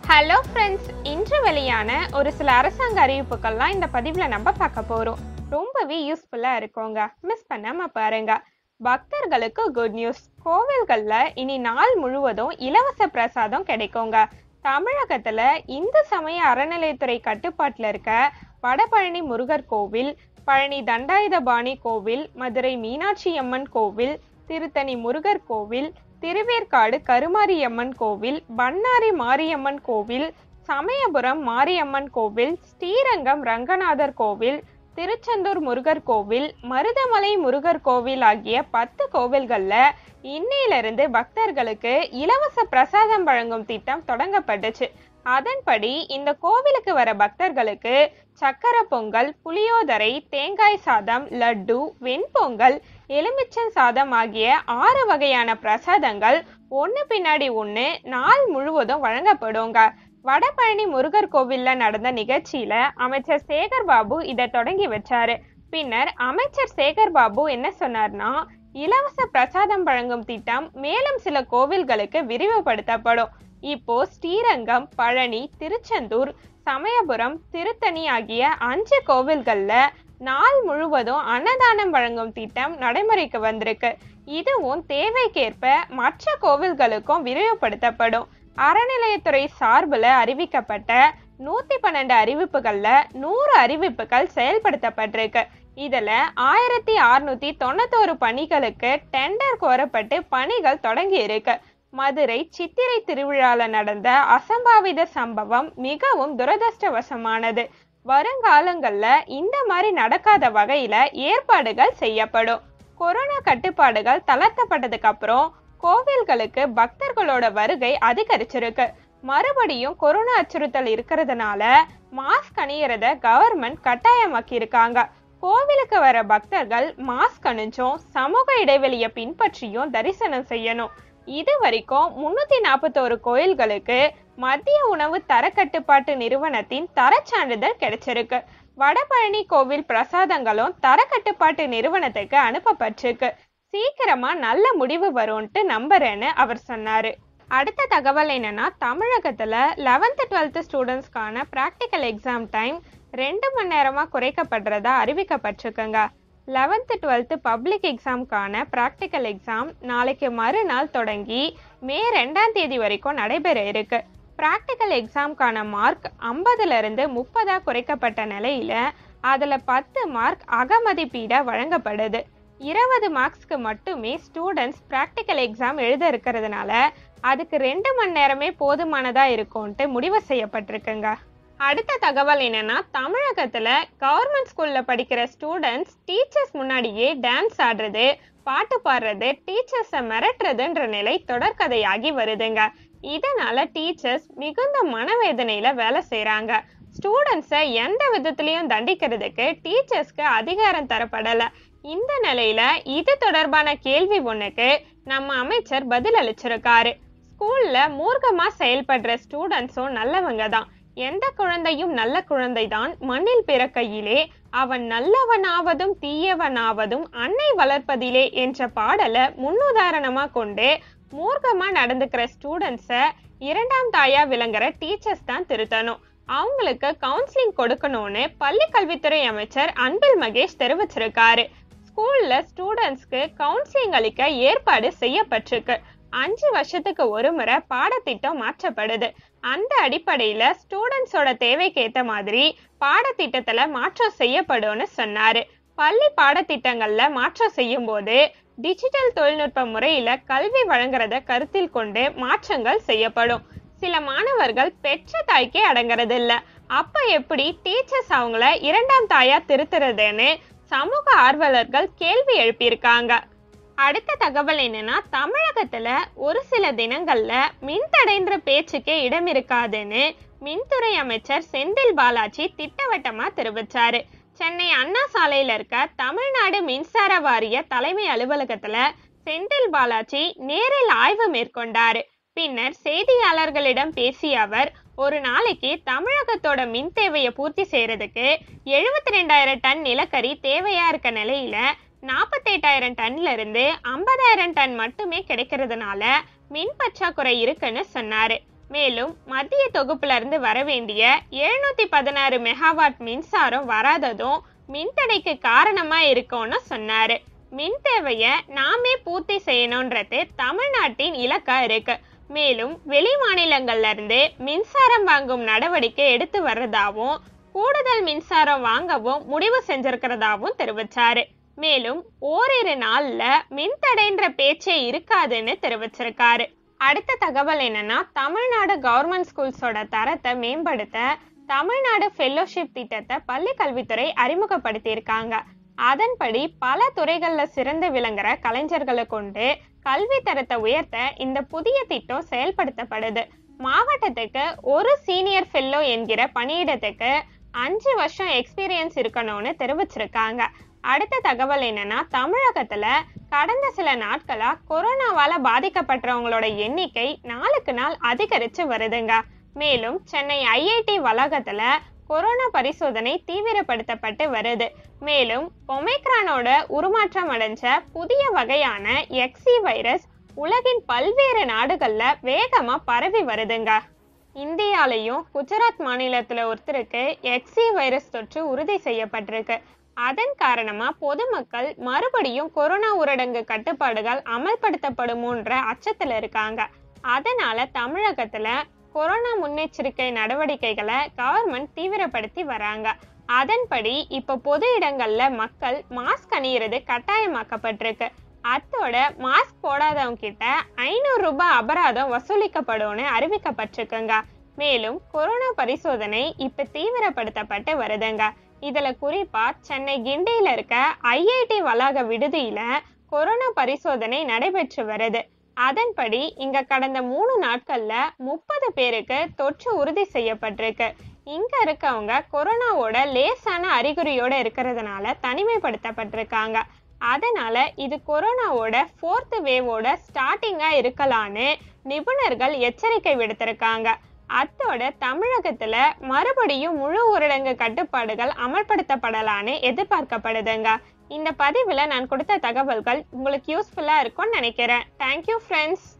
hello friends இன்று வெளியான ஒரு சில அரசாங்க அறிவிப்புகள்லாம் இந்த பதிவில் நம்ம பார்க்க போகிறோம் ரொம்பவே யூஸ்ஃபுல்லாக இருக்குங்க மிஸ் பண்ணாம பாருங்க பக்தர்களுக்கு குட் நியூஸ் கோவில்களில் இனி நாள் முழுவதும் இலவச பிரசாதம் கிடைக்குங்க தமிழகத்துல இந்து சமய அறநிலையத்துறை கட்டுப்பாட்டில் இருக்க வடபழனி முருகர் கோவில் பழனி தண்டாயுதபாணி கோவில் மதுரை மீனாட்சி அம்மன் கோவில் திருத்தணி முருகர் கோவில் திருவேற்காடு கருமாரியம்மன் கோவில் பண்ணாரி மாரியம்மன் கோவில் சமயபுரம் மாரியம்மன் கோவில் ஸ்ரீரங்கம் ரங்கநாதர் கோவில் திருச்செந்தூர் முருகர் கோவில் மருதமலை முருகர் கோவில் ஆகிய பத்து கோவில்கள்ல இன்னையிலிருந்து பக்தர்களுக்கு இலவச பிரசாதம் வழங்கும் திட்டம் தொடங்கப்பட்டுச்சு அதன்படி இந்த கோவிலுக்கு வர பக்தர்களுக்கு சக்கர பொங்கல் புளியோதரை தேங்காய் சாதம் லட்டு வெண்பொங்கல் எலுமிச்சம் சாதம் ஆகிய ஆறு வகையான பிரசாதங்கள் ஒன்று பின்னாடி ஒன்று நாள் முழுவதும் வழங்கப்படுங்க வடபழனி முருகர் கோவில்ல நடந்த நிகழ்ச்சியில அமைச்சர் சேகர் பாபு இதை தொடங்கி வச்சாரு பின்னர் அமைச்சர் சேகர் பாபு என்ன சொன்னார்னா இலவச பிரசாதம் வழங்கும் திட்டம் மேலும் சில கோவில்களுக்கு விரிவுபடுத்தப்படும் இப்போ ஸ்ரீரங்கம் பழனி திருச்செந்தூர் சமயபுரம் திருத்தணி ஆகிய அஞ்சு கோவில்கள்ல நாள் முழுவதும் அன்னதானம் வழங்கும் திட்டம் நடைமுறைக்கு வந்திருக்கு இதுவும் தேவைக்கேற்ப மற்ற கோவில்களுக்கும் விரிவுபடுத்தப்படும் அறநிலையத்துறை சார்பில் அறிவிக்கப்பட்ட நூத்தி பன்னெண்டு அறிவிப்புகள்ல நூறு அறிவிப்புகள் செயல்படுத்தப்பட்டிருக்கு இதுல ஆயிரத்தி அறுநூத்தி தொண்ணூத்தோரு பணிகளுக்கு டெண்டர் கோரப்பட்டு பணிகள் தொடங்கி இருக்கு மதுரை சித்திரை திருவிழால நடந்த அசம்பாவித சம்பவம் மிகவும் துரதிருஷ்டவசமானது வருங்காலங்கள்ல இந்த மாதிரி நடக்காத வகையில ஏற்பாடுகள் செய்யப்படும் கொரோனா கட்டுப்பாடுகள் தளர்த்தப்பட்டதுக்கு அப்புறம் கோவில்களுக்கு பக்தர்களோட வருகை அதிகரிச்சிருக்கு மறுபடியும் கொரோனா அச்சுறுத்தல் இருக்கிறதுனால மாஸ்க் அணியறத கவர்மெண்ட் கட்டாயமாக்கி இருக்காங்க கோவிலுக்கு வர பக்தர்கள் மாஸ்க் அணிஞ்சும் சமூக இடைவெளியை பின்பற்றியும் தரிசனம் செய்யணும் இது வரைக்கும் முன்னூத்தி நாற்பத்தோரு கோயில்களுக்கு மத்திய உணவு தரக்கட்டுப்பாட்டு நிறுவனத்தின் தரச்சான்றிதழ் கிடைச்சிருக்கு வடபழனி கோவில் பிரசாதங்களும் தரக்கட்டுப்பாட்டு நிறுவனத்துக்கு அனுப்பப்பட்டிருக்கு சீக்கிரமா நல்ல முடிவு வரும்ட்டு நம்புறேன்னு அவர் சொன்னாரு அடுத்த தகவல் என்னன்னா தமிழகத்துல லெவன்த் டுவெல்த் ஸ்டூடெண்ட்ஸ்க்கான ப்ராக்டிக்கல் எக்ஸாம் டைம் ரெண்டு மணி நேரமா குறைக்கப்படுறதா அறிவிக்கப்பட்டிருக்குங்க லெவன்த்து டுவெல்த்து பப்ளிக் எக்ஸாம்க்கான ப்ராக்டிக்கல் எக்ஸாம் நாளைக்கு மறுநாள் தொடங்கி மே ரெண்டாம் தேதி வரைக்கும் நடைபெற இருக்கு ப்ராக்டிக்கல் எக்ஸாம்க்கான மார்க் ஐம்பதுலேருந்து முப்பதாக குறைக்கப்பட்ட நிலையில அதில் பத்து மார்க் அகமதிப்பீடாக வழங்கப்படுது இருபது மார்க்ஸ்க்கு மட்டுமே ஸ்டூடெண்ட்ஸ் ப்ராக்டிக்கல் எக்ஸாம் எழுத இருக்கிறதுனால அதுக்கு ரெண்டு மணி நேரமே போதுமானதாக இருக்கும்ன்ட்டு முடிவு செய்யப்பட்டிருக்குங்க அடுத்த தகவல் என்னன்னா தமிழகத்துல கவர்மெண்ட் ஸ்கூல்ல படிக்கிற ஸ்டூடெண்ட்ஸ் டீச்சர்ஸ் முன்னாடியே டான்ஸ் ஆடுறது பாட்டு பாடுறது டீச்சர்ஸை மிரட்டுறதுன்ற நிலை தொடர்கதையாகி வருதுங்க இதனால டீச்சர்ஸ் மிகுந்த மனவேதனையில வேலை செய்றாங்க ஸ்டூடெண்ட்ஸை எந்த விதத்திலையும் தண்டிக்கிறதுக்கு டீச்சர்ஸ்க்கு அதிகாரம் தரப்படல இந்த நிலையில இது தொடர்பான கேள்வி ஒண்ணுக்கு நம்ம அமைச்சர் பதில் அளிச்சிருக்காரு ஸ்கூல்ல மூர்க்கமா செயல்படுற ஸ்டூடெண்ட்ஸும் நல்லவங்க தான் எந்த குழந்தையும் நல்ல குழந்தைதான் மண்ணில் பிறக்கையிலே அவன் நல்லவனாவதும் தீயவனாவதும் அன்னை வளர்ப்பதிலே என்ற பாடலை முன்னுதாரணமா கொண்டு மூர்க்கமா நடந்துக்கிற ஸ்டூடெண்ட்ஸை இரண்டாம் தாயா விளங்குற டீச்சர்ஸ் தான் திருத்தணும் அவங்களுக்கு கவுன்சிலிங் கொடுக்கணும்னு பள்ளி கல்வித்துறை அமைச்சர் அன்பில் மகேஷ் தெரிவிச்சிருக்காரு ஸ்கூல்ல ஸ்டூடெண்ட்ஸ்க்கு கவுன்சிலிங் அளிக்க ஏற்பாடு செய்யப்பட்டிருக்கு அஞ்சு வருஷத்துக்கு ஒரு முறை பாடத்திட்டம் மாற்றப்படுது அந்த அடிப்படையில ஸ்டூடெண்ட்ஸோட தேவைக்கு ஏத்த மாதிரி பாடத்திட்டத்துல மாற்றம் செய்யப்படும்னு சொன்னாரு பள்ளி பாடத்திட்டங்கள்ல மாற்றம் செய்யும் போது டிஜிட்டல் தொழில்நுட்ப முறையில கல்வி வழங்குறத கருத்தில் கொண்டு மாற்றங்கள் செய்யப்படும் சில மாணவர்கள் பெற்ற தாய்க்கே அடங்குறது இல்ல அப்ப எப்படி டீச்சர்ஸ் அவங்கள இரண்டாம் தாயா திருத்துறதுன்னு சமூக ஆர்வலர்கள் கேள்வி எழுப்பியிருக்காங்க அடுத்த தகவல் என்னன்னா தமிழகத்துல ஒரு சில தினங்கள்ல மின்தடைன்ற பேச்சுக்கே இடம் இருக்காதுன்னு மின்துறை அமைச்சர் செந்தில் பாலாஜி திட்டவட்டமா தெரிவிச்சாரு சென்னை அண்ணா சாலையில இருக்க தமிழ்நாடு மின்சார வாரிய தலைமை அலுவலகத்துல செந்தில் பாலாஜி நேரில் ஆய்வு மேற்கொண்டாரு பின்னர் செய்தியாளர்களிடம் பேசிய அவர் ஒரு நாளைக்கு தமிழகத்தோட மின் தேவையை பூர்த்தி செய்யறதுக்கு எழுபத்தி ரெண்டாயிரம் டன் நிலக்கரி தேவையா இருக்க நிலையில நாற்பத்தெட்டாயிரம் டன்ல இருந்து ஐம்பதாயிரம் டன் மட்டுமே கிடைக்கிறதுனால மின் பற்றாக்குறை இருக்குன்னு சொன்னாரு மேலும் மத்திய தொகுப்புல இருந்து வர வேண்டிய எழுநூத்தி பதினாறு மெகாவாட் மின்சாரம் வராததும் மின்தடைக்கு காரணமா இருக்கும்னு சொன்னாரு மின் தேவைய நாமே பூர்த்தி செய்யணும்ன்றது தமிழ்நாட்டின் இலக்கா இருக்கு மேலும் வெளி மாநிலங்கள்ல இருந்து மின்சாரம் வாங்கும் நடவடிக்கை எடுத்து வர்றதாவும் கூடுதல் மின்சாரம் வாங்கவும் முடிவு செஞ்சிருக்கிறதாவும் தெரிவிச்சாரு மேலும் ஓரிரு நாள்ல மின்தடைன்ற பேச்சே இருக்காதுன்னு தெரிவிச்சிருக்காரு அடுத்த தகவல் என்னன்னா தமிழ்நாடு கவர்மெண்ட் ஸ்கூல்ஸோட தரத்தை மேம்படுத்த தமிழ்நாடு ஃபெல்லோஷிப் திட்டத்தை பள்ளி கல்வித்துறை அறிமுகப்படுத்தியிருக்காங்க அதன்படி பல துறைகள்ல சிறந்து விளங்குற கலைஞர்களை கொண்டு கல்வி தரத்தை உயர்த்த இந்த புதிய திட்டம் செயல்படுத்தப்படுது மாவட்டத்துக்கு ஒரு சீனியர் ஃபெல்லோ என்கிற பணியிடத்துக்கு அஞ்சு வருஷம் எக்ஸ்பீரியன்ஸ் இருக்கணும்னு தெரிவிச்சிருக்காங்க அடுத்த தகவல் என்னன்னா தமிழகத்துல கடந்த சில நாட்களா கொரோனாவால பாதிக்கப்பட்டவங்களோட எண்ணிக்கை நாளுக்கு நாள் அதிகரிச்சு வருதுங்க மேலும் சென்னை ஐஐடி வளாகத்துல கொரோனா பரிசோதனை தீவிரப்படுத்தப்பட்டு வருது மேலும் ஒமைக்ரானோட உருமாற்றம் அடைஞ்ச புதிய வகையான எக்ஸி வைரஸ் உலகின் பல்வேறு நாடுகள்ல வேகமா பரவி வருதுங்க இந்தியாலையும் குஜராத் மாநிலத்துல ஒருத்தருக்கு எக்ஸி வைரஸ் தொற்று உறுதி செய்யப்பட்டிருக்கு அதன் காரணமா பொதுமக்கள் மறுபடியும் கொரோனா ஊரடங்கு கட்டுப்பாடுகள் அமல்படுத்தப்படுமோன்ற அச்சத்துல இருக்காங்க அதனால தமிழகத்துல கொரோனா முன்னெச்சரிக்கை நடவடிக்கைகளை கவர்மெண்ட் தீவிரப்படுத்தி வராங்க அதன்படி இப்ப பொது இடங்கள்ல மக்கள் மாஸ்க் அணியிறது கட்டாயமாக்கப்பட்டிருக்கு அத்தோட மாஸ்க் போடாதவங்க கிட்ட ஐநூறு ரூபாய் அபராதம் வசூலிக்கப்படும்னு அறிவிக்கப்பட்டிருக்குங்க மேலும் கொரோனா பரிசோதனை இப்ப தீவிரப்படுத்தப்பட்டு வருதுங்க இதுல குறிப்பா சென்னை கிண்டியில இருக்க ஐஐடி வளாக விடுதியில கொரோனா பரிசோதனை நடைபெற்று வருது அதன்படி இங்க கடந்த மூணு நாட்கள்ல முப்பது பேருக்கு தொற்று உறுதி செய்யப்பட்டிருக்கு இங்க இருக்கவங்க கொரோனாவோட லேசான அறிகுறியோட இருக்கிறதுனால தனிமைப்படுத்தப்பட்டிருக்காங்க அதனால இது கொரோனாவோட ஃபோர்த் வேவோட ஸ்டார்டிங்கா இருக்கலான்னு நிபுணர்கள் எச்சரிக்கை விடுத்திருக்காங்க அத்தோட தமிழகத்துல மறுபடியும் முழு ஊரடங்கு கட்டுப்பாடுகள் அமல்படுத்தப்படலான்னு எதிர்பார்க்கப்படுதுங்க இந்த பதிவுல நான் கொடுத்த தகவல்கள் உங்களுக்கு யூஸ்ஃபுல்லா இருக்கும்னு நினைக்கிறேன் தேங்க்யூ ஃப்ரெண்ட்ஸ்